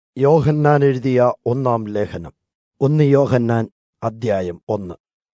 യോഹന്നാൻ എഴുതിയ ഒന്നാം ലേഖനം ഒന്ന് യോഹന്നാൻ അദ്ധ്യായം ഒന്ന്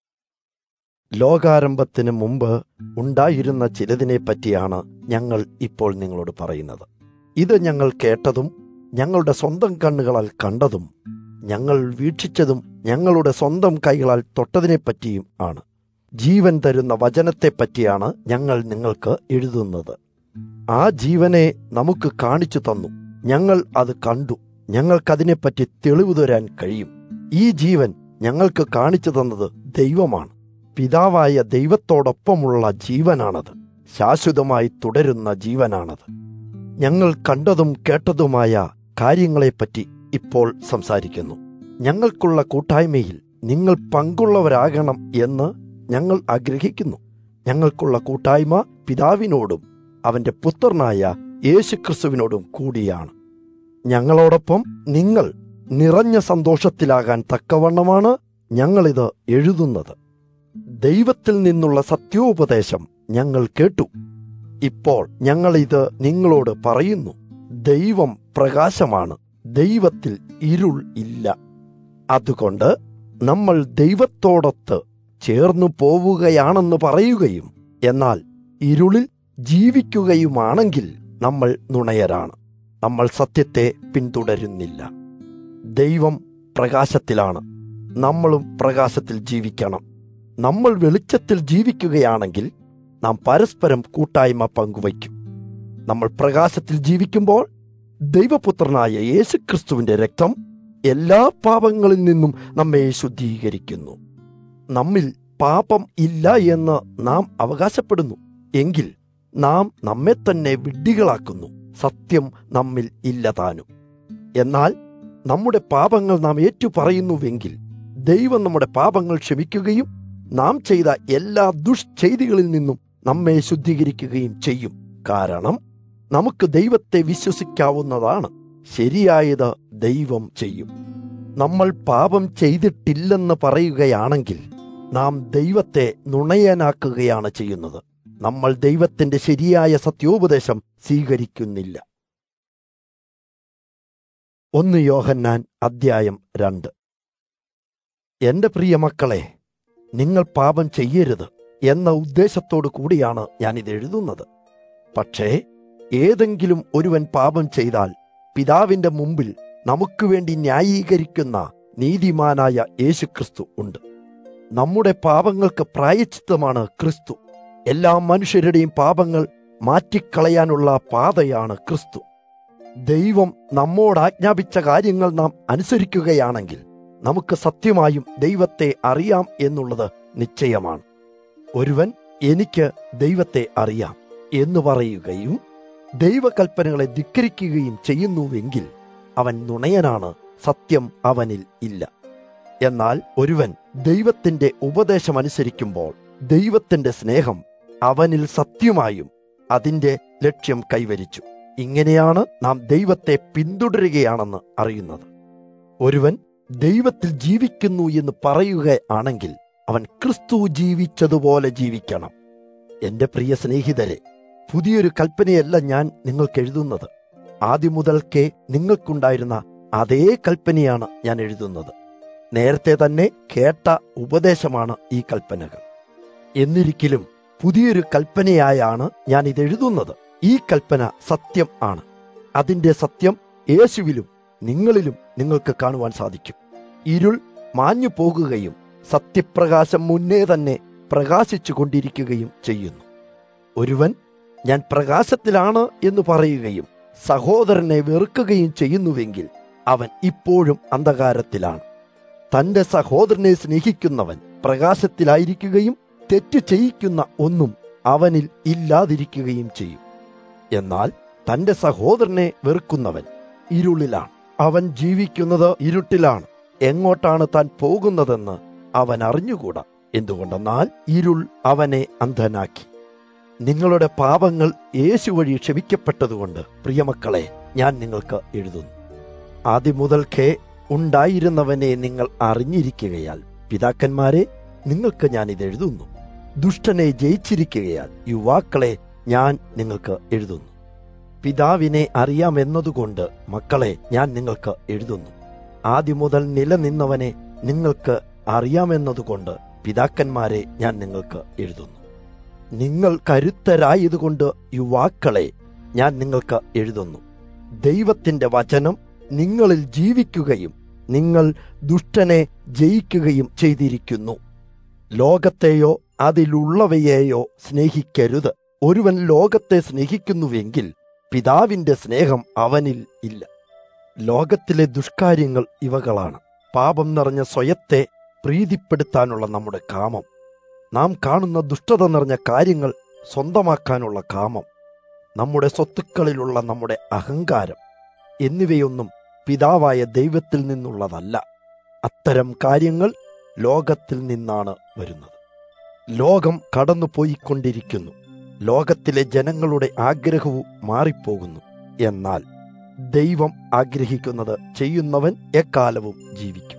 ലോകാരംഭത്തിന് മുമ്പ് ഉണ്ടായിരുന്ന ചിലതിനെ പറ്റിയാണ് ഞങ്ങൾ ഇപ്പോൾ നിങ്ങളോട് പറയുന്നത് ഇത് ഞങ്ങൾ കേട്ടതും ഞങ്ങളുടെ സ്വന്തം കണ്ണുകളാൽ കണ്ടതും ഞങ്ങൾ വീക്ഷിച്ചതും ഞങ്ങളുടെ സ്വന്തം കൈകളാൽ തൊട്ടതിനെപ്പറ്റിയും ആണ് ജീവൻ തരുന്ന വചനത്തെപ്പറ്റിയാണ് ഞങ്ങൾ നിങ്ങൾക്ക് എഴുതുന്നത് ആ ജീവനെ നമുക്ക് കാണിച്ചു തന്നു ഞങ്ങൾ അത് കണ്ടു ഞങ്ങൾക്കതിനെപ്പറ്റി തെളിവ് തരാൻ കഴിയും ഈ ജീവൻ ഞങ്ങൾക്ക് കാണിച്ചു തന്നത് ദൈവമാണ് പിതാവായ ദൈവത്തോടൊപ്പമുള്ള ജീവനാണത് ശാശ്വതമായി തുടരുന്ന ജീവനാണത് ഞങ്ങൾ കണ്ടതും കേട്ടതുമായ കാര്യങ്ങളെപ്പറ്റി ഇപ്പോൾ സംസാരിക്കുന്നു ഞങ്ങൾക്കുള്ള കൂട്ടായ്മയിൽ നിങ്ങൾ പങ്കുള്ളവരാകണം എന്ന് ഞങ്ങൾ ആഗ്രഹിക്കുന്നു ഞങ്ങൾക്കുള്ള കൂട്ടായ്മ പിതാവിനോടും അവന്റെ പുത്രനായ യേശുക്രിസ്തുവിനോടും കൂടിയാണ് ഞങ്ങളോടൊപ്പം നിങ്ങൾ നിറഞ്ഞ സന്തോഷത്തിലാകാൻ തക്കവണ്ണമാണ് ഞങ്ങളിത് എഴുതുന്നത് ദൈവത്തിൽ നിന്നുള്ള സത്യോപദേശം ഞങ്ങൾ കേട്ടു ഇപ്പോൾ ഞങ്ങളിത് നിങ്ങളോട് പറയുന്നു ദൈവം പ്രകാശമാണ് ദൈവത്തിൽ ഇരുൾ ഇല്ല അതുകൊണ്ട് നമ്മൾ ദൈവത്തോടൊത്ത് ചേർന്നു പോവുകയാണെന്ന് പറയുകയും എന്നാൽ ഇരുളിൽ ജീവിക്കുകയുമാണെങ്കിൽ നമ്മൾ നുണയരാണ് നമ്മൾ സത്യത്തെ പിന്തുടരുന്നില്ല ദൈവം പ്രകാശത്തിലാണ് നമ്മളും പ്രകാശത്തിൽ ജീവിക്കണം നമ്മൾ വെളിച്ചത്തിൽ ജീവിക്കുകയാണെങ്കിൽ നാം പരസ്പരം കൂട്ടായ്മ പങ്കുവയ്ക്കും നമ്മൾ പ്രകാശത്തിൽ ജീവിക്കുമ്പോൾ ദൈവപുത്രനായ യേശുക്രിസ്തുവിന്റെ രക്തം എല്ലാ പാപങ്ങളിൽ നിന്നും നമ്മെ ശുദ്ധീകരിക്കുന്നു നമ്മിൽ പാപം ഇല്ല എന്ന് നാം അവകാശപ്പെടുന്നു എങ്കിൽ നാം നമ്മെ തന്നെ വിഡ്ഢികളാക്കുന്നു സത്യം നമ്മിൽ ഇല്ലതാനും എന്നാൽ നമ്മുടെ പാപങ്ങൾ നാം ഏറ്റുപറയുന്നുവെങ്കിൽ ദൈവം നമ്മുടെ പാപങ്ങൾ ക്ഷമിക്കുകയും നാം ചെയ്ത എല്ലാ ദുഷ്ചെയ്തികളിൽ നിന്നും നമ്മെ ശുദ്ധീകരിക്കുകയും ചെയ്യും കാരണം നമുക്ക് ദൈവത്തെ വിശ്വസിക്കാവുന്നതാണ് ശരിയായത് ദൈവം ചെയ്യും നമ്മൾ പാപം ചെയ്തിട്ടില്ലെന്ന് പറയുകയാണെങ്കിൽ നാം ദൈവത്തെ നുണയനാക്കുകയാണ് ചെയ്യുന്നത് നമ്മൾ ദൈവത്തിന്റെ ശരിയായ സത്യോപദേശം സ്വീകരിക്കുന്നില്ല ഒന്ന് യോഹന്നാൻ അദ്ധ്യായം രണ്ട് എന്റെ പ്രിയ മക്കളെ നിങ്ങൾ പാപം ചെയ്യരുത് എന്ന ഉദ്ദേശത്തോടു കൂടിയാണ് ഞാനിത് എഴുതുന്നത് പക്ഷേ ഏതെങ്കിലും ഒരുവൻ പാപം ചെയ്താൽ പിതാവിന്റെ മുമ്പിൽ നമുക്ക് വേണ്ടി ന്യായീകരിക്കുന്ന നീതിമാനായ യേശുക്രിസ്തു ഉണ്ട് നമ്മുടെ പാപങ്ങൾക്ക് പ്രായച്ചിത്തമാണ് ക്രിസ്തു എല്ലാ മനുഷ്യരുടെയും പാപങ്ങൾ മാറ്റിക്കളയാനുള്ള പാതയാണ് ക്രിസ്തു ദൈവം നമ്മോട് ആജ്ഞാപിച്ച കാര്യങ്ങൾ നാം അനുസരിക്കുകയാണെങ്കിൽ നമുക്ക് സത്യമായും ദൈവത്തെ അറിയാം എന്നുള്ളത് നിശ്ചയമാണ് ഒരുവൻ എനിക്ക് ദൈവത്തെ അറിയാം എന്ന് പറയുകയും ദൈവകൽപ്പനകളെ ധിക്കരിക്കുകയും ചെയ്യുന്നുവെങ്കിൽ അവൻ നുണയനാണ് സത്യം അവനിൽ ഇല്ല എന്നാൽ ഒരുവൻ ദൈവത്തിന്റെ ഉപദേശമനുസരിക്കുമ്പോൾ ദൈവത്തിന്റെ സ്നേഹം അവനിൽ സത്യമായും അതിന്റെ ലക്ഷ്യം കൈവരിച്ചു ഇങ്ങനെയാണ് നാം ദൈവത്തെ പിന്തുടരുകയാണെന്ന് അറിയുന്നത് ഒരുവൻ ദൈവത്തിൽ ജീവിക്കുന്നു എന്ന് പറയുകയാണെങ്കിൽ അവൻ ക്രിസ്തു ജീവിച്ചതുപോലെ ജീവിക്കണം എന്റെ പ്രിയ സ്നേഹിതരെ പുതിയൊരു കൽപ്പനയല്ല ഞാൻ നിങ്ങൾക്ക് എഴുതുന്നത് ആദ്യം മുതൽക്കേ നിങ്ങൾക്കുണ്ടായിരുന്ന അതേ കൽപ്പനയാണ് ഞാൻ എഴുതുന്നത് നേരത്തെ തന്നെ കേട്ട ഉപദേശമാണ് ഈ കൽപ്പനകൾ എന്നിരിക്കലും പുതിയൊരു കൽപ്പനയായാണ് ഞാൻ ഇത് എഴുതുന്നത് ഈ കൽപ്പന സത്യം ആണ് അതിന്റെ സത്യം യേശുവിലും നിങ്ങളിലും നിങ്ങൾക്ക് കാണുവാൻ സാധിക്കും ഇരുൾ മാഞ്ഞു പോകുകയും സത്യപ്രകാശം മുന്നേ തന്നെ പ്രകാശിച്ചു കൊണ്ടിരിക്കുകയും ചെയ്യുന്നു ഒരുവൻ ഞാൻ പ്രകാശത്തിലാണ് എന്ന് പറയുകയും സഹോദരനെ വെറുക്കുകയും ചെയ്യുന്നുവെങ്കിൽ അവൻ ഇപ്പോഴും അന്ധകാരത്തിലാണ് തന്റെ സഹോദരനെ സ്നേഹിക്കുന്നവൻ പ്രകാശത്തിലായിരിക്കുകയും തെറ്റ് ചെയ്യിക്കുന്ന ഒന്നും അവനിൽ ഇല്ലാതിരിക്കുകയും ചെയ്യും എന്നാൽ തന്റെ സഹോദരനെ വെറുക്കുന്നവൻ ഇരുളിലാണ് അവൻ ജീവിക്കുന്നത് ഇരുട്ടിലാണ് എങ്ങോട്ടാണ് താൻ പോകുന്നതെന്ന് അവൻ അറിഞ്ഞുകൂടാ എന്തുകൊണ്ടെന്നാൽ ഇരുൾ അവനെ അന്ധനാക്കി നിങ്ങളുടെ പാപങ്ങൾ യേശു വഴി ക്ഷമിക്കപ്പെട്ടതുകൊണ്ട് പ്രിയമക്കളെ ഞാൻ നിങ്ങൾക്ക് എഴുതുന്നു ആദ്യം മുതൽക്കേ ഉണ്ടായിരുന്നവനെ നിങ്ങൾ അറിഞ്ഞിരിക്കുകയാൽ പിതാക്കന്മാരെ നിങ്ങൾക്ക് ഞാൻ ഇത് എഴുതുന്നു ദുഷ്ടനെ ജയിച്ചിരിക്കുകയാൽ യുവാക്കളെ ഞാൻ നിങ്ങൾക്ക് എഴുതുന്നു പിതാവിനെ അറിയാമെന്നതുകൊണ്ട് മക്കളെ ഞാൻ നിങ്ങൾക്ക് എഴുതുന്നു ആദ്യം മുതൽ നിലനിന്നവനെ നിങ്ങൾക്ക് അറിയാമെന്നതുകൊണ്ട് പിതാക്കന്മാരെ ഞാൻ നിങ്ങൾക്ക് എഴുതുന്നു നിങ്ങൾ കരുത്തരായതുകൊണ്ട് യുവാക്കളെ ഞാൻ നിങ്ങൾക്ക് എഴുതുന്നു ദൈവത്തിന്റെ വചനം നിങ്ങളിൽ ജീവിക്കുകയും നിങ്ങൾ ദുഷ്ടനെ ജയിക്കുകയും ചെയ്തിരിക്കുന്നു ലോകത്തെയോ അതിലുള്ളവയെയോ സ്നേഹിക്കരുത് ഒരുവൻ ലോകത്തെ സ്നേഹിക്കുന്നുവെങ്കിൽ പിതാവിന്റെ സ്നേഹം അവനിൽ ഇല്ല ലോകത്തിലെ ദുഷ്കാര്യങ്ങൾ ഇവകളാണ് പാപം നിറഞ്ഞ സ്വയത്തെ പ്രീതിപ്പെടുത്താനുള്ള നമ്മുടെ കാമം നാം കാണുന്ന ദുഷ്ടത നിറഞ്ഞ കാര്യങ്ങൾ സ്വന്തമാക്കാനുള്ള കാമം നമ്മുടെ സ്വത്തുക്കളിലുള്ള നമ്മുടെ അഹങ്കാരം എന്നിവയൊന്നും പിതാവായ ദൈവത്തിൽ നിന്നുള്ളതല്ല അത്തരം കാര്യങ്ങൾ ലോകത്തിൽ നിന്നാണ് വരുന്നത് ലോകം കടന്നുപോയിക്കൊണ്ടിരിക്കുന്നു ലോകത്തിലെ ജനങ്ങളുടെ ആഗ്രഹവും മാറിപ്പോകുന്നു എന്നാൽ ദൈവം ആഗ്രഹിക്കുന്നത് ചെയ്യുന്നവൻ എക്കാലവും ജീവിക്കും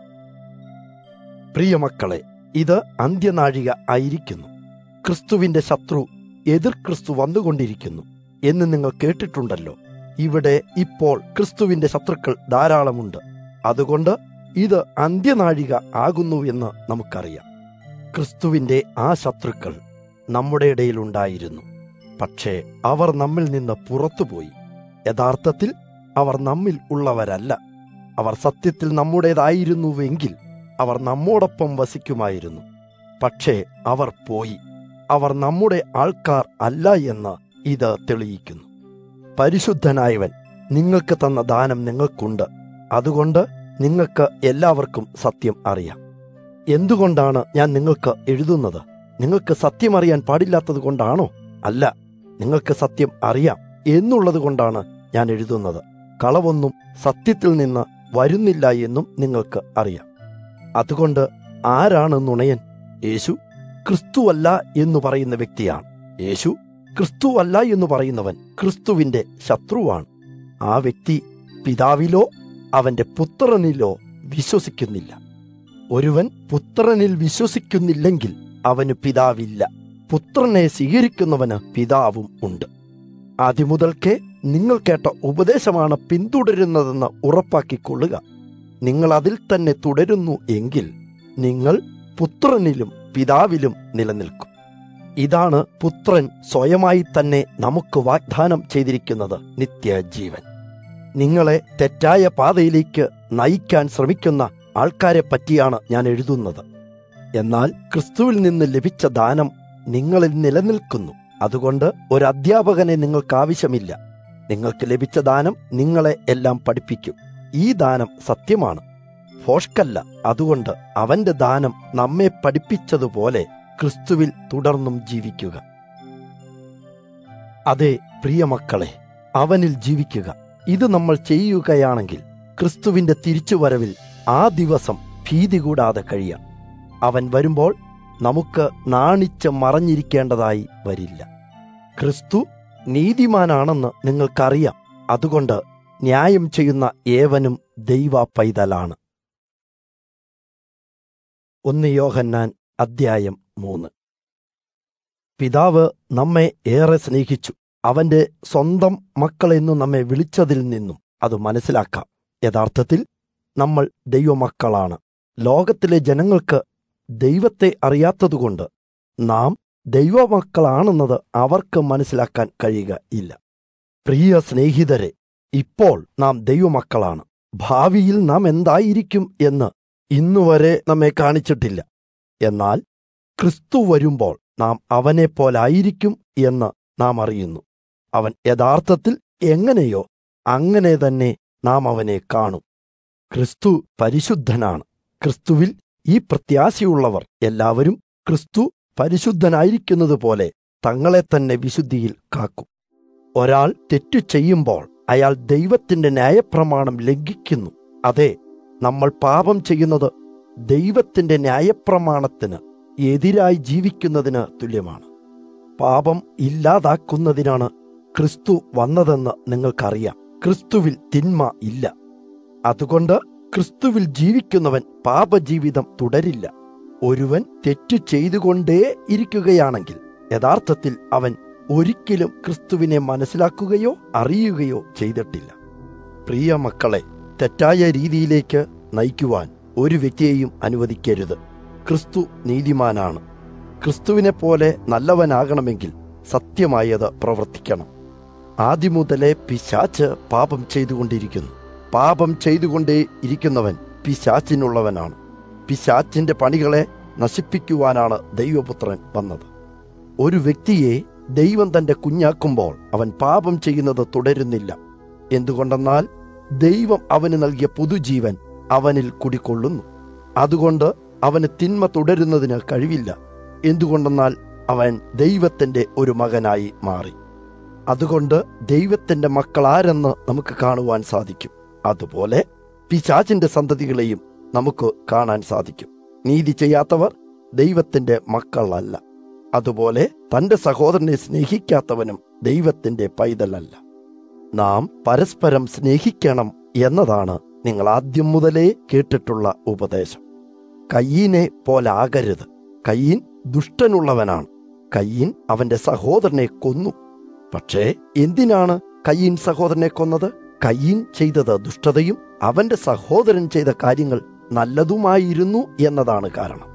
പ്രിയമക്കളെ ഇത് അന്ത്യനാഴിക ആയിരിക്കുന്നു ക്രിസ്തുവിന്റെ ശത്രു എതിർ ക്രിസ്തു വന്നുകൊണ്ടിരിക്കുന്നു എന്ന് നിങ്ങൾ കേട്ടിട്ടുണ്ടല്ലോ ഇവിടെ ഇപ്പോൾ ക്രിസ്തുവിന്റെ ശത്രുക്കൾ ധാരാളമുണ്ട് അതുകൊണ്ട് ഇത് അന്ത്യനാഴിക ആകുന്നു എന്ന് നമുക്കറിയാം ക്രിസ്തുവിന്റെ ആ ശത്രുക്കൾ നമ്മുടെ ഇടയിലുണ്ടായിരുന്നു പക്ഷേ അവർ നമ്മിൽ നിന്ന് പുറത്തുപോയി യഥാർത്ഥത്തിൽ അവർ നമ്മിൽ ഉള്ളവരല്ല അവർ സത്യത്തിൽ നമ്മുടേതായിരുന്നുവെങ്കിൽ അവർ നമ്മോടൊപ്പം വസിക്കുമായിരുന്നു പക്ഷേ അവർ പോയി അവർ നമ്മുടെ ആൾക്കാർ അല്ല എന്ന് ഇത് തെളിയിക്കുന്നു പരിശുദ്ധനായവൻ നിങ്ങൾക്ക് തന്ന ദാനം നിങ്ങൾക്കുണ്ട് അതുകൊണ്ട് നിങ്ങൾക്ക് എല്ലാവർക്കും സത്യം അറിയാം എന്തുകൊണ്ടാണ് ഞാൻ നിങ്ങൾക്ക് എഴുതുന്നത് നിങ്ങൾക്ക് സത്യം അറിയാൻ പാടില്ലാത്തത് കൊണ്ടാണോ അല്ല നിങ്ങൾക്ക് സത്യം അറിയാം എന്നുള്ളത് കൊണ്ടാണ് ഞാൻ എഴുതുന്നത് കളവൊന്നും സത്യത്തിൽ നിന്ന് വരുന്നില്ല എന്നും നിങ്ങൾക്ക് അറിയാം അതുകൊണ്ട് ആരാണ് നുണയൻ യേശു ക്രിസ്തുവല്ല എന്ന് പറയുന്ന വ്യക്തിയാണ് യേശു ക്രിസ്തുവല്ല എന്ന് പറയുന്നവൻ ക്രിസ്തുവിന്റെ ശത്രുവാണ് ആ വ്യക്തി പിതാവിലോ അവന്റെ പുത്രനിലോ വിശ്വസിക്കുന്നില്ല ഒരുവൻ പുത്രനിൽ വിശ്വസിക്കുന്നില്ലെങ്കിൽ അവന് പിതാവില്ല പുത്രനെ സ്വീകരിക്കുന്നവന് പിതാവും ഉണ്ട് ആദ്യമുതൽക്കേ നിങ്ങൾ കേട്ട ഉപദേശമാണ് പിന്തുടരുന്നതെന്ന് ഉറപ്പാക്കിക്കൊള്ളുക നിങ്ങൾ അതിൽ തന്നെ തുടരുന്നു എങ്കിൽ നിങ്ങൾ പുത്രനിലും പിതാവിലും നിലനിൽക്കും ഇതാണ് പുത്രൻ സ്വയമായി തന്നെ നമുക്ക് വാഗ്ദാനം ചെയ്തിരിക്കുന്നത് നിത്യജീവൻ നിങ്ങളെ തെറ്റായ പാതയിലേക്ക് നയിക്കാൻ ശ്രമിക്കുന്ന ആൾക്കാരെ പറ്റിയാണ് ഞാൻ എഴുതുന്നത് എന്നാൽ ക്രിസ്തുവിൽ നിന്ന് ലഭിച്ച ദാനം നിങ്ങളിൽ നിലനിൽക്കുന്നു അതുകൊണ്ട് ഒരു അധ്യാപകനെ നിങ്ങൾക്ക് ആവശ്യമില്ല നിങ്ങൾക്ക് ലഭിച്ച ദാനം നിങ്ങളെ എല്ലാം പഠിപ്പിക്കും ഈ ദാനം സത്യമാണ് ഫോഷ്കല്ല അതുകൊണ്ട് അവന്റെ ദാനം നമ്മെ പഠിപ്പിച്ചതുപോലെ ക്രിസ്തുവിൽ തുടർന്നും ജീവിക്കുക അതെ പ്രിയമക്കളെ അവനിൽ ജീവിക്കുക ഇത് നമ്മൾ ചെയ്യുകയാണെങ്കിൽ ക്രിസ്തുവിന്റെ തിരിച്ചുവരവിൽ ആ ദിവസം ഭീതി കൂടാതെ കഴിയാം അവൻ വരുമ്പോൾ നമുക്ക് നാണിച്ച് മറഞ്ഞിരിക്കേണ്ടതായി വരില്ല ക്രിസ്തു നീതിമാനാണെന്ന് നിങ്ങൾക്കറിയാം അതുകൊണ്ട് ന്യായം ചെയ്യുന്ന ഏവനും ദൈവ പൈതലാണ് ഒന്ന് യോഹന്നാൻ അദ്ധ്യായം മൂന്ന് പിതാവ് നമ്മെ ഏറെ സ്നേഹിച്ചു അവന്റെ സ്വന്തം മക്കളെന്നു നമ്മെ വിളിച്ചതിൽ നിന്നും അത് മനസ്സിലാക്കാം യഥാർത്ഥത്തിൽ നമ്മൾ ദൈവമക്കളാണ് ലോകത്തിലെ ജനങ്ങൾക്ക് ദൈവത്തെ അറിയാത്തതുകൊണ്ട് നാം ദൈവമക്കളാണെന്നത് അവർക്ക് മനസ്സിലാക്കാൻ കഴിയുക ഇല്ല പ്രിയ സ്നേഹിതരെ ഇപ്പോൾ നാം ദൈവമക്കളാണ് ഭാവിയിൽ നാം എന്തായിരിക്കും എന്ന് ഇന്നുവരെ നമ്മെ കാണിച്ചിട്ടില്ല എന്നാൽ ക്രിസ്തു വരുമ്പോൾ നാം അവനെപ്പോലായിരിക്കും എന്ന് നാം അറിയുന്നു അവൻ യഥാർത്ഥത്തിൽ എങ്ങനെയോ അങ്ങനെ തന്നെ നാം അവനെ കാണും ക്രിസ്തു പരിശുദ്ധനാണ് ക്രിസ്തുവിൽ ഈ പ്രത്യാശയുള്ളവർ എല്ലാവരും ക്രിസ്തു പരിശുദ്ധനായിരിക്കുന്നത് പോലെ തങ്ങളെ തന്നെ വിശുദ്ധിയിൽ കാക്കും ഒരാൾ തെറ്റു ചെയ്യുമ്പോൾ അയാൾ ദൈവത്തിന്റെ ന്യായപ്രമാണം ലംഘിക്കുന്നു അതെ നമ്മൾ പാപം ചെയ്യുന്നത് ദൈവത്തിന്റെ ന്യായപ്രമാണത്തിന് എതിരായി ജീവിക്കുന്നതിന് തുല്യമാണ് പാപം ഇല്ലാതാക്കുന്നതിനാണ് ക്രിസ്തു വന്നതെന്ന് നിങ്ങൾക്കറിയാം ക്രിസ്തുവിൽ തിന്മ ഇല്ല അതുകൊണ്ട് ക്രിസ്തുവിൽ ജീവിക്കുന്നവൻ പാപജീവിതം തുടരില്ല ഒരുവൻ തെറ്റു ചെയ്തുകൊണ്ടേ ഇരിക്കുകയാണെങ്കിൽ യഥാർത്ഥത്തിൽ അവൻ ഒരിക്കലും ക്രിസ്തുവിനെ മനസ്സിലാക്കുകയോ അറിയുകയോ ചെയ്തിട്ടില്ല പ്രിയ മക്കളെ തെറ്റായ രീതിയിലേക്ക് നയിക്കുവാൻ ഒരു വ്യക്തിയെയും അനുവദിക്കരുത് ക്രിസ്തു നീതിമാനാണ് ക്രിസ്തുവിനെ പോലെ നല്ലവനാകണമെങ്കിൽ സത്യമായത് പ്രവർത്തിക്കണം ആദ്യം മുതലേ പിശാച്ച് പാപം ചെയ്തുകൊണ്ടിരിക്കുന്നു പാപം ചെയ്തുകൊണ്ടേ ഇരിക്കുന്നവൻ പിശാച്ചിനുള്ളവനാണ് പിശാച്ചിന്റെ പണികളെ നശിപ്പിക്കുവാനാണ് ദൈവപുത്രൻ വന്നത് ഒരു വ്യക്തിയെ ദൈവം തന്റെ കുഞ്ഞാക്കുമ്പോൾ അവൻ പാപം ചെയ്യുന്നത് തുടരുന്നില്ല എന്തുകൊണ്ടെന്നാൽ ദൈവം അവന് നൽകിയ പുതുജീവൻ അവനിൽ കുടിക്കൊള്ളുന്നു അതുകൊണ്ട് അവന് തിന്മ തുടരുന്നതിന് കഴിവില്ല എന്തുകൊണ്ടെന്നാൽ അവൻ ദൈവത്തിന്റെ ഒരു മകനായി മാറി അതുകൊണ്ട് ദൈവത്തിന്റെ മക്കൾ ആരെന്ന് നമുക്ക് കാണുവാൻ സാധിക്കും അതുപോലെ പിശാചിന്റെ സന്തതികളെയും നമുക്ക് കാണാൻ സാധിക്കും നീതി ചെയ്യാത്തവർ ദൈവത്തിന്റെ മക്കളല്ല അതുപോലെ തന്റെ സഹോദരനെ സ്നേഹിക്കാത്തവനും ദൈവത്തിന്റെ പൈതലല്ല നാം പരസ്പരം സ്നേഹിക്കണം എന്നതാണ് നിങ്ങൾ ആദ്യം മുതലേ കേട്ടിട്ടുള്ള ഉപദേശം കയ്യീനെ പോലാകരുത് കയ്യീൻ ദുഷ്ടനുള്ളവനാണ് കയ്യീൻ അവന്റെ സഹോദരനെ കൊന്നു പക്ഷേ എന്തിനാണ് കയ്യീൻ സഹോദരനെ കൊന്നത് കയ്യീൻ ചെയ്തത് ദുഷ്ടതയും അവന്റെ സഹോദരൻ ചെയ്ത കാര്യങ്ങൾ നല്ലതുമായിരുന്നു എന്നതാണ് കാരണം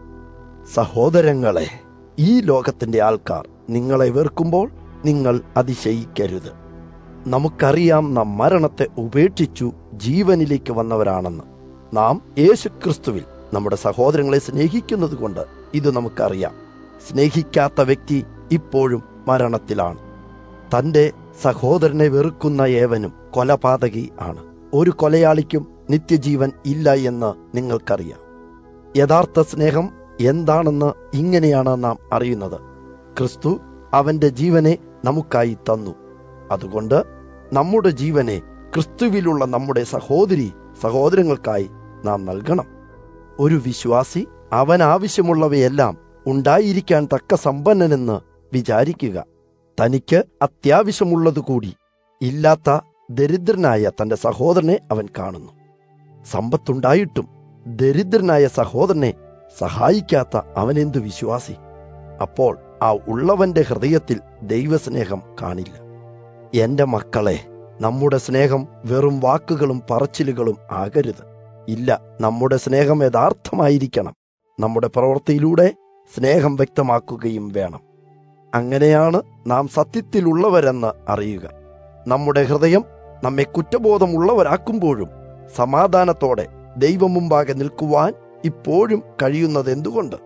സഹോദരങ്ങളെ ഈ ലോകത്തിന്റെ ആൾക്കാർ നിങ്ങളെ വെറുക്കുമ്പോൾ നിങ്ങൾ അതിശയിക്കരുത് നമുക്കറിയാം നാം മരണത്തെ ഉപേക്ഷിച്ചു ജീവനിലേക്ക് വന്നവരാണെന്ന് നാം യേശുക്രിസ്തുവിൽ നമ്മുടെ സഹോദരങ്ങളെ സ്നേഹിക്കുന്നത് കൊണ്ട് ഇത് നമുക്കറിയാം സ്നേഹിക്കാത്ത വ്യക്തി ഇപ്പോഴും മരണത്തിലാണ് തന്റെ സഹോദരനെ വെറുക്കുന്ന ഏവനും കൊലപാതകി ആണ് ഒരു കൊലയാളിക്കും നിത്യജീവൻ ഇല്ല എന്ന് നിങ്ങൾക്കറിയാം യഥാർത്ഥ സ്നേഹം എന്താണെന്ന് ഇങ്ങനെയാണ് നാം അറിയുന്നത് ക്രിസ്തു അവന്റെ ജീവനെ നമുക്കായി തന്നു അതുകൊണ്ട് നമ്മുടെ ജീവനെ ക്രിസ്തുവിലുള്ള നമ്മുടെ സഹോദരി സഹോദരങ്ങൾക്കായി നാം നൽകണം ഒരു വിശ്വാസി അവൻ ആവശ്യമുള്ളവയെല്ലാം ഉണ്ടായിരിക്കാൻ തക്ക സമ്പന്നനെന്ന് വിചാരിക്കുക തനിക്ക് അത്യാവശ്യമുള്ളതുകൂടി ഇല്ലാത്ത ദരിദ്രനായ തന്റെ സഹോദരനെ അവൻ കാണുന്നു സമ്പത്തുണ്ടായിട്ടും ദരിദ്രനായ സഹോദരനെ സഹായിക്കാത്ത അവനെന്തു വിശ്വാസി അപ്പോൾ ആ ഉള്ളവന്റെ ഹൃദയത്തിൽ ദൈവസ്നേഹം കാണില്ല എന്റെ മക്കളെ നമ്മുടെ സ്നേഹം വെറും വാക്കുകളും പറച്ചിലുകളും ആകരുത് ഇല്ല നമ്മുടെ സ്നേഹം യഥാർത്ഥമായിരിക്കണം നമ്മുടെ പ്രവൃത്തിയിലൂടെ സ്നേഹം വ്യക്തമാക്കുകയും വേണം അങ്ങനെയാണ് നാം സത്യത്തിലുള്ളവരെന്ന് അറിയുക നമ്മുടെ ഹൃദയം നമ്മെ കുറ്റബോധമുള്ളവരാക്കുമ്പോഴും സമാധാനത്തോടെ ദൈവം മുമ്പാകെ നിൽക്കുവാൻ ഇപ്പോഴും കഴിയുന്നത് എന്തുകൊണ്ട്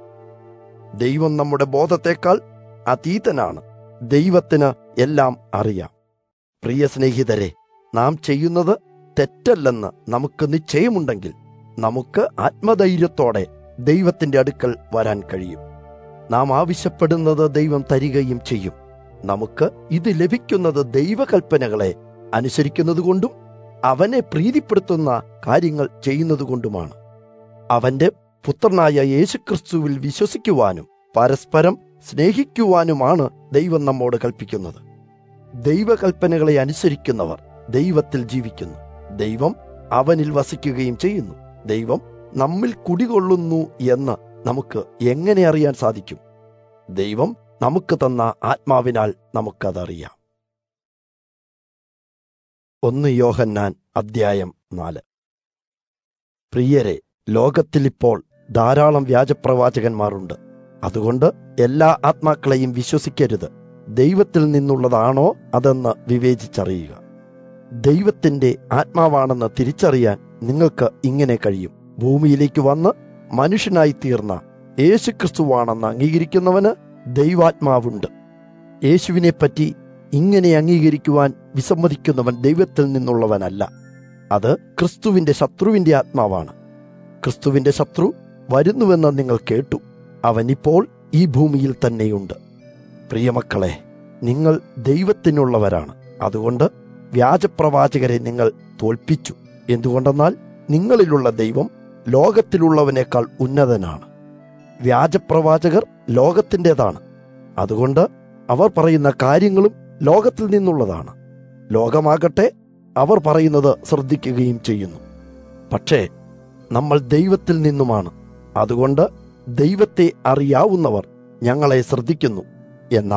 ദൈവം നമ്മുടെ ബോധത്തെക്കാൾ അതീതനാണ് ദൈവത്തിന് എല്ലാം അറിയാം പ്രിയ സ്നേഹിതരെ നാം ചെയ്യുന്നത് തെറ്റല്ലെന്ന് നമുക്ക് നിശ്ചയമുണ്ടെങ്കിൽ നമുക്ക് ആത്മധൈര്യത്തോടെ ദൈവത്തിന്റെ അടുക്കൽ വരാൻ കഴിയും നാം ആവശ്യപ്പെടുന്നത് ദൈവം തരികയും ചെയ്യും നമുക്ക് ഇത് ലഭിക്കുന്നത് ദൈവകൽപ്പനകളെ അനുസരിക്കുന്നതുകൊണ്ടും അവനെ പ്രീതിപ്പെടുത്തുന്ന കാര്യങ്ങൾ ചെയ്യുന്നതുകൊണ്ടുമാണ് അവന്റെ പുത്രനായ യേശുക്രിസ്തുവിൽ വിശ്വസിക്കുവാനും പരസ്പരം സ്നേഹിക്കുവാനുമാണ് ദൈവം നമ്മോട് കൽപ്പിക്കുന്നത് ദൈവകൽപ്പനകളെ അനുസരിക്കുന്നവർ ദൈവത്തിൽ ജീവിക്കുന്നു ദൈവം അവനിൽ വസിക്കുകയും ചെയ്യുന്നു ദൈവം നമ്മിൽ കുടികൊള്ളുന്നു എന്ന് നമുക്ക് എങ്ങനെ അറിയാൻ സാധിക്കും ദൈവം നമുക്ക് തന്ന ആത്മാവിനാൽ നമുക്കതറിയാം ഒന്ന് യോഹന്നാൻ അദ്ധ്യായം നാല് പ്രിയരെ ലോകത്തിലിപ്പോൾ ധാരാളം വ്യാജപ്രവാചകന്മാരുണ്ട് അതുകൊണ്ട് എല്ലാ ആത്മാക്കളെയും വിശ്വസിക്കരുത് ദൈവത്തിൽ നിന്നുള്ളതാണോ അതെന്ന് വിവേചിച്ചറിയുക ദൈവത്തിന്റെ ആത്മാവാണെന്ന് തിരിച്ചറിയാൻ നിങ്ങൾക്ക് ഇങ്ങനെ കഴിയും ഭൂമിയിലേക്ക് വന്ന് മനുഷ്യനായി തീർന്ന യേശുക്രിസ്തുവാണെന്ന് അംഗീകരിക്കുന്നവന് ദൈവാത്മാവുണ്ട് യേശുവിനെപ്പറ്റി ഇങ്ങനെ അംഗീകരിക്കുവാൻ വിസമ്മതിക്കുന്നവൻ ദൈവത്തിൽ നിന്നുള്ളവനല്ല അത് ക്രിസ്തുവിന്റെ ശത്രുവിന്റെ ആത്മാവാണ് ക്രിസ്തുവിന്റെ ശത്രു വരുന്നുവെന്ന് നിങ്ങൾ കേട്ടു അവനിപ്പോൾ ഈ ഭൂമിയിൽ തന്നെയുണ്ട് പ്രിയമക്കളെ നിങ്ങൾ ദൈവത്തിനുള്ളവരാണ് അതുകൊണ്ട് വ്യാജപ്രവാചകരെ നിങ്ങൾ തോൽപ്പിച്ചു എന്തുകൊണ്ടെന്നാൽ നിങ്ങളിലുള്ള ദൈവം ലോകത്തിലുള്ളവനേക്കാൾ ഉന്നതനാണ് വ്യാജപ്രവാചകർ ലോകത്തിൻ്റെതാണ് അതുകൊണ്ട് അവർ പറയുന്ന കാര്യങ്ങളും ലോകത്തിൽ നിന്നുള്ളതാണ് ലോകമാകട്ടെ അവർ പറയുന്നത് ശ്രദ്ധിക്കുകയും ചെയ്യുന്നു പക്ഷേ നമ്മൾ ദൈവത്തിൽ നിന്നുമാണ് അതുകൊണ്ട് ദൈവത്തെ അറിയാവുന്നവർ ഞങ്ങളെ ശ്രദ്ധിക്കുന്നു എന്നാൽ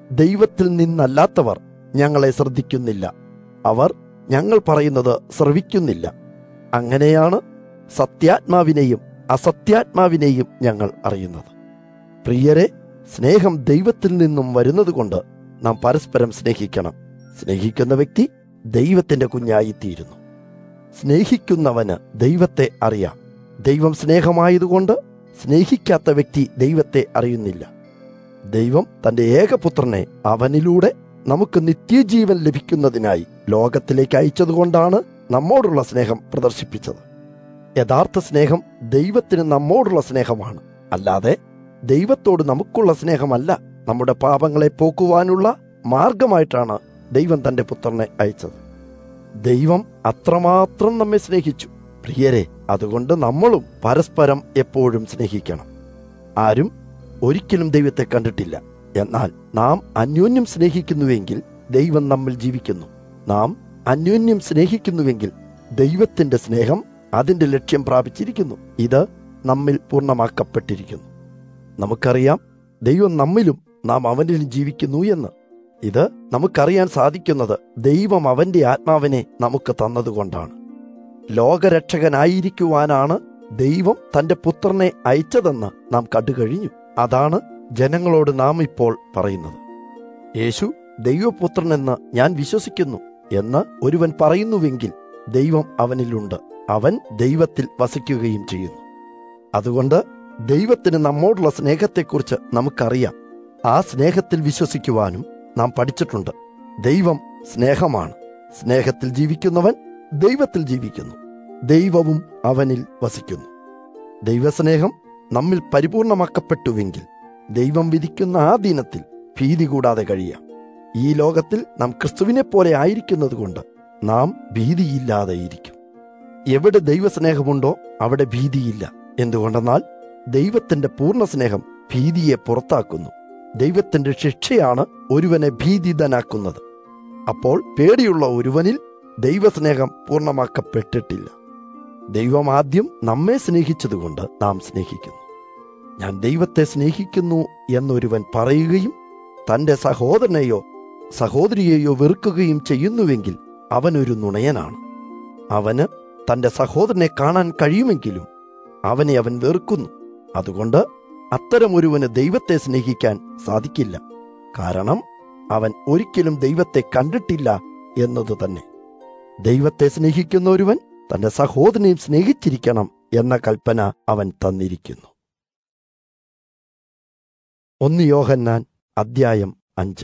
ദൈവത്തിൽ നിന്നല്ലാത്തവർ ഞങ്ങളെ ശ്രദ്ധിക്കുന്നില്ല അവർ ഞങ്ങൾ പറയുന്നത് ശ്രവിക്കുന്നില്ല അങ്ങനെയാണ് സത്യാത്മാവിനെയും അസത്യാത്മാവിനെയും ഞങ്ങൾ അറിയുന്നത് പ്രിയരെ സ്നേഹം ദൈവത്തിൽ നിന്നും വരുന്നതുകൊണ്ട് നാം പരസ്പരം സ്നേഹിക്കണം സ്നേഹിക്കുന്ന വ്യക്തി ദൈവത്തിന്റെ കുഞ്ഞായിത്തീരുന്നു സ്നേഹിക്കുന്നവന് ദൈവത്തെ അറിയാം ദൈവം സ്നേഹമായതുകൊണ്ട് സ്നേഹിക്കാത്ത വ്യക്തി ദൈവത്തെ അറിയുന്നില്ല ദൈവം തന്റെ ഏകപുത്രനെ അവനിലൂടെ നമുക്ക് നിത്യജീവൻ ലഭിക്കുന്നതിനായി ലോകത്തിലേക്ക് അയച്ചതുകൊണ്ടാണ് നമ്മോടുള്ള സ്നേഹം പ്രദർശിപ്പിച്ചത് യഥാർത്ഥ സ്നേഹം ദൈവത്തിന് നമ്മോടുള്ള സ്നേഹമാണ് അല്ലാതെ ദൈവത്തോട് നമുക്കുള്ള സ്നേഹമല്ല നമ്മുടെ പാപങ്ങളെ പോക്കുവാനുള്ള മാർഗമായിട്ടാണ് ദൈവം തന്റെ പുത്രനെ അയച്ചത് ദൈവം അത്രമാത്രം നമ്മെ സ്നേഹിച്ചു പ്രിയരെ അതുകൊണ്ട് നമ്മളും പരസ്പരം എപ്പോഴും സ്നേഹിക്കണം ആരും ഒരിക്കലും ദൈവത്തെ കണ്ടിട്ടില്ല എന്നാൽ നാം അന്യോന്യം സ്നേഹിക്കുന്നുവെങ്കിൽ ദൈവം നമ്മിൽ ജീവിക്കുന്നു നാം അന്യോന്യം സ്നേഹിക്കുന്നുവെങ്കിൽ ദൈവത്തിന്റെ സ്നേഹം അതിന്റെ ലക്ഷ്യം പ്രാപിച്ചിരിക്കുന്നു ഇത് നമ്മിൽ പൂർണ്ണമാക്കപ്പെട്ടിരിക്കുന്നു നമുക്കറിയാം ദൈവം നമ്മിലും നാം അവനിലും ജീവിക്കുന്നു എന്ന് ഇത് നമുക്കറിയാൻ സാധിക്കുന്നത് ദൈവം അവന്റെ ആത്മാവിനെ നമുക്ക് തന്നതുകൊണ്ടാണ് ലോകരക്ഷകനായിരിക്കുവാനാണ് ദൈവം തന്റെ പുത്രനെ അയച്ചതെന്ന് നാം കണ്ടുകഴിഞ്ഞു അതാണ് ജനങ്ങളോട് നാം ഇപ്പോൾ പറയുന്നത് യേശു ദൈവപുത്രനെന്ന് ഞാൻ വിശ്വസിക്കുന്നു എന്ന് ഒരുവൻ പറയുന്നുവെങ്കിൽ ദൈവം അവനിലുണ്ട് അവൻ ദൈവത്തിൽ വസിക്കുകയും ചെയ്യുന്നു അതുകൊണ്ട് ദൈവത്തിന് നമ്മോടുള്ള സ്നേഹത്തെക്കുറിച്ച് നമുക്കറിയാം ആ സ്നേഹത്തിൽ വിശ്വസിക്കുവാനും നാം പഠിച്ചിട്ടുണ്ട് ദൈവം സ്നേഹമാണ് സ്നേഹത്തിൽ ജീവിക്കുന്നവൻ ദൈവത്തിൽ ജീവിക്കുന്നു ദൈവവും അവനിൽ വസിക്കുന്നു ദൈവസ്നേഹം നമ്മിൽ പരിപൂർണമാക്കപ്പെട്ടുവെങ്കിൽ ദൈവം വിധിക്കുന്ന ആ ദിനത്തിൽ ഭീതി കൂടാതെ കഴിയാം ഈ ലോകത്തിൽ നാം ക്രിസ്തുവിനെ പോലെ ആയിരിക്കുന്നതുകൊണ്ട് നാം ഭീതിയില്ലാതെ ഇരിക്കും എവിടെ ദൈവസ്നേഹമുണ്ടോ അവിടെ ഭീതിയില്ല എന്തുകൊണ്ടെന്നാൽ ദൈവത്തിന്റെ പൂർണ്ണ സ്നേഹം ഭീതിയെ പുറത്താക്കുന്നു ദൈവത്തിന്റെ ശിക്ഷയാണ് ഒരുവനെ ഭീതിതനാക്കുന്നത് അപ്പോൾ പേടിയുള്ള ഒരുവനിൽ ദൈവസ്നേഹം പൂർണ്ണമാക്കപ്പെട്ടിട്ടില്ല ദൈവം ആദ്യം നമ്മെ സ്നേഹിച്ചതുകൊണ്ട് നാം സ്നേഹിക്കുന്നു ഞാൻ ദൈവത്തെ സ്നേഹിക്കുന്നു എന്നൊരുവൻ പറയുകയും തന്റെ സഹോദരനെയോ സഹോദരിയെയോ വെറുക്കുകയും ചെയ്യുന്നുവെങ്കിൽ അവനൊരു നുണയനാണ് അവന് തന്റെ സഹോദരനെ കാണാൻ കഴിയുമെങ്കിലും അവനെ അവൻ വെറുക്കുന്നു അതുകൊണ്ട് അത്തരമൊരുവന് ദൈവത്തെ സ്നേഹിക്കാൻ സാധിക്കില്ല കാരണം അവൻ ഒരിക്കലും ദൈവത്തെ കണ്ടിട്ടില്ല എന്നത് തന്നെ ദൈവത്തെ സ്നേഹിക്കുന്ന ഒരുവൻ തന്റെ സഹോദരനെയും സ്നേഹിച്ചിരിക്കണം എന്ന കൽപ്പന അവൻ തന്നിരിക്കുന്നു ഒന്ന് യോഹന്നാൻ അദ്ധ്യായം അഞ്ച്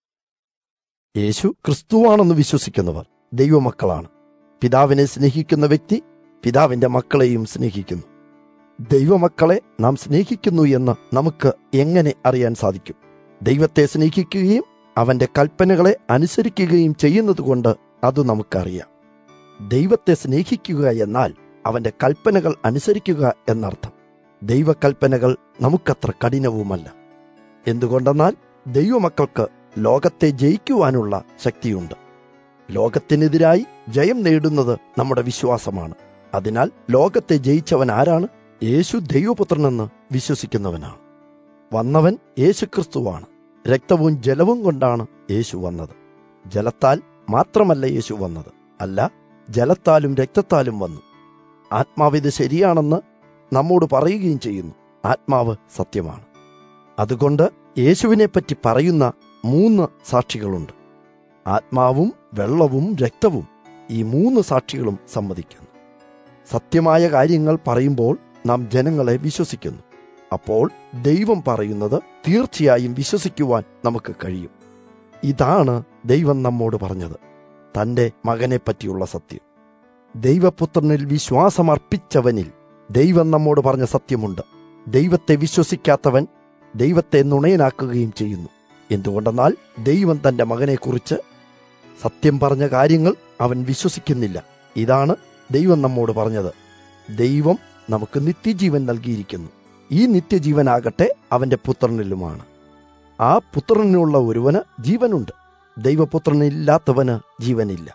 യേശു ക്രിസ്തുവാണെന്ന് വിശ്വസിക്കുന്നവർ ദൈവമക്കളാണ് പിതാവിനെ സ്നേഹിക്കുന്ന വ്യക്തി പിതാവിന്റെ മക്കളെയും സ്നേഹിക്കുന്നു ദൈവമക്കളെ നാം സ്നേഹിക്കുന്നു എന്ന് നമുക്ക് എങ്ങനെ അറിയാൻ സാധിക്കും ദൈവത്തെ സ്നേഹിക്കുകയും അവന്റെ കൽപ്പനകളെ അനുസരിക്കുകയും ചെയ്യുന്നതുകൊണ്ട് അത് നമുക്കറിയാം ദൈവത്തെ സ്നേഹിക്കുക എന്നാൽ അവന്റെ കൽപ്പനകൾ അനുസരിക്കുക എന്നർത്ഥം ദൈവകൽപ്പനകൾ നമുക്കത്ര കഠിനവുമല്ല എന്തുകൊണ്ടെന്നാൽ ദൈവമക്കൾക്ക് ലോകത്തെ ജയിക്കുവാനുള്ള ശക്തിയുണ്ട് ലോകത്തിനെതിരായി ജയം നേടുന്നത് നമ്മുടെ വിശ്വാസമാണ് അതിനാൽ ലോകത്തെ ജയിച്ചവൻ ആരാണ് യേശു ദൈവപുത്രനെന്ന് വിശ്വസിക്കുന്നവനാണ് വന്നവൻ യേശുക്രിസ്തുവാണ് രക്തവും ജലവും കൊണ്ടാണ് യേശു വന്നത് ജലത്താൽ മാത്രമല്ല യേശു വന്നത് അല്ല ജലത്താലും രക്തത്താലും വന്നു ആത്മാവിത് ശരിയാണെന്ന് നമ്മോട് പറയുകയും ചെയ്യുന്നു ആത്മാവ് സത്യമാണ് അതുകൊണ്ട് യേശുവിനെപ്പറ്റി പറയുന്ന മൂന്ന് സാക്ഷികളുണ്ട് ആത്മാവും വെള്ളവും രക്തവും ഈ മൂന്ന് സാക്ഷികളും സമ്മതിക്കുന്നു സത്യമായ കാര്യങ്ങൾ പറയുമ്പോൾ നാം ജനങ്ങളെ വിശ്വസിക്കുന്നു അപ്പോൾ ദൈവം പറയുന്നത് തീർച്ചയായും വിശ്വസിക്കുവാൻ നമുക്ക് കഴിയും ഇതാണ് ദൈവം നമ്മോട് പറഞ്ഞത് തന്റെ മകനെ പറ്റിയുള്ള സത്യം ദൈവപുത്രനിൽ വിശ്വാസമർപ്പിച്ചവനിൽ ദൈവം നമ്മോട് പറഞ്ഞ സത്യമുണ്ട് ദൈവത്തെ വിശ്വസിക്കാത്തവൻ ദൈവത്തെ നുണയനാക്കുകയും ചെയ്യുന്നു എന്തുകൊണ്ടെന്നാൽ ദൈവം തന്റെ മകനെക്കുറിച്ച് സത്യം പറഞ്ഞ കാര്യങ്ങൾ അവൻ വിശ്വസിക്കുന്നില്ല ഇതാണ് ദൈവം നമ്മോട് പറഞ്ഞത് ദൈവം നമുക്ക് നിത്യജീവൻ നൽകിയിരിക്കുന്നു ഈ നിത്യജീവനാകട്ടെ അവന്റെ പുത്രനിലുമാണ് ആ പുത്രനുള്ള ഒരുവന് ജീവനുണ്ട് ദൈവപുത്രനില്ലാത്തവന് ജീവനില്ല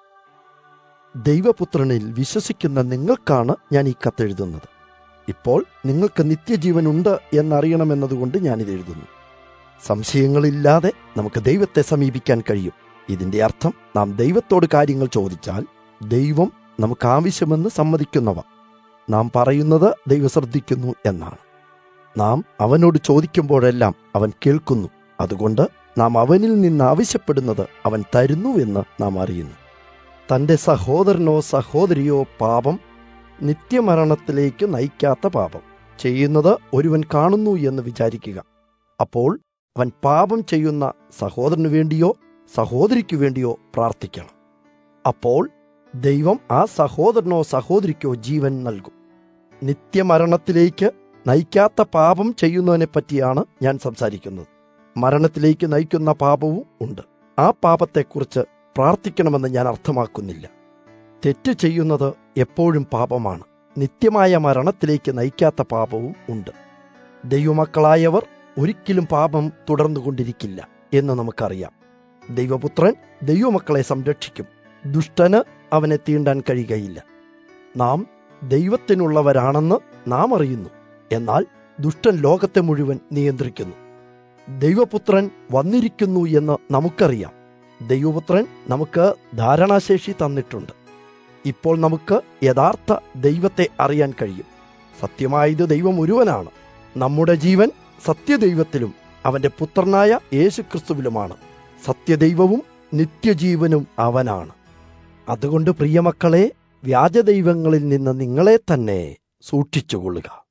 ദൈവപുത്രനിൽ വിശ്വസിക്കുന്ന നിങ്ങൾക്കാണ് ഞാൻ ഈ കത്തെഴുതുന്നത് ഇപ്പോൾ നിങ്ങൾക്ക് നിത്യജീവനുണ്ട് എന്നറിയണമെന്നതുകൊണ്ട് ഞാനിത് എഴുതുന്നു സംശയങ്ങളില്ലാതെ നമുക്ക് ദൈവത്തെ സമീപിക്കാൻ കഴിയും ഇതിന്റെ അർത്ഥം നാം ദൈവത്തോട് കാര്യങ്ങൾ ചോദിച്ചാൽ ദൈവം നമുക്ക് ആവശ്യമെന്ന് സമ്മതിക്കുന്നവ നാം പറയുന്നത് ദൈവം ശ്രദ്ധിക്കുന്നു എന്നാണ് നാം അവനോട് ചോദിക്കുമ്പോഴെല്ലാം അവൻ കേൾക്കുന്നു അതുകൊണ്ട് നാം അവനിൽ നിന്ന് ആവശ്യപ്പെടുന്നത് അവൻ തരുന്നു എന്ന് നാം അറിയുന്നു തന്റെ സഹോദരനോ സഹോദരിയോ പാപം നിത്യമരണത്തിലേക്ക് നയിക്കാത്ത പാപം ചെയ്യുന്നത് ഒരുവൻ കാണുന്നു എന്ന് വിചാരിക്കുക അപ്പോൾ അവൻ പാപം ചെയ്യുന്ന സഹോദരനു വേണ്ടിയോ സഹോദരിക്കു വേണ്ടിയോ പ്രാർത്ഥിക്കണം അപ്പോൾ ദൈവം ആ സഹോദരനോ സഹോദരിക്കോ ജീവൻ നൽകും നിത്യമരണത്തിലേക്ക് നയിക്കാത്ത പാപം ചെയ്യുന്നതിനെ പറ്റിയാണ് ഞാൻ സംസാരിക്കുന്നത് മരണത്തിലേക്ക് നയിക്കുന്ന പാപവും ഉണ്ട് ആ പാപത്തെക്കുറിച്ച് പ്രാർത്ഥിക്കണമെന്ന് ഞാൻ അർത്ഥമാക്കുന്നില്ല തെറ്റ് ചെയ്യുന്നത് എപ്പോഴും പാപമാണ് നിത്യമായ മരണത്തിലേക്ക് നയിക്കാത്ത പാപവും ഉണ്ട് ദൈവമക്കളായവർ ഒരിക്കലും പാപം തുടർന്നുകൊണ്ടിരിക്കില്ല എന്ന് നമുക്കറിയാം ദൈവപുത്രൻ ദൈവമക്കളെ സംരക്ഷിക്കും ദുഷ്ടന് അവനെ തീണ്ടാൻ കഴിയുകയില്ല നാം ദൈവത്തിനുള്ളവരാണെന്ന് നാം അറിയുന്നു എന്നാൽ ദുഷ്ടൻ ലോകത്തെ മുഴുവൻ നിയന്ത്രിക്കുന്നു ദൈവപുത്രൻ വന്നിരിക്കുന്നു എന്ന് നമുക്കറിയാം ദൈവപുത്രൻ നമുക്ക് ധാരണാശേഷി തന്നിട്ടുണ്ട് ഇപ്പോൾ നമുക്ക് യഥാർത്ഥ ദൈവത്തെ അറിയാൻ കഴിയും സത്യമായത് ദൈവം ഒരുവനാണ് നമ്മുടെ ജീവൻ സത്യദൈവത്തിലും അവന്റെ പുത്രനായ യേശുക്രിസ്തുവിലുമാണ് സത്യദൈവവും നിത്യജീവനും അവനാണ് അതുകൊണ്ട് പ്രിയമക്കളെ വ്യാജദൈവങ്ങളിൽ നിന്ന് നിങ്ങളെ തന്നെ സൂക്ഷിച്ചുകൊള്ളുക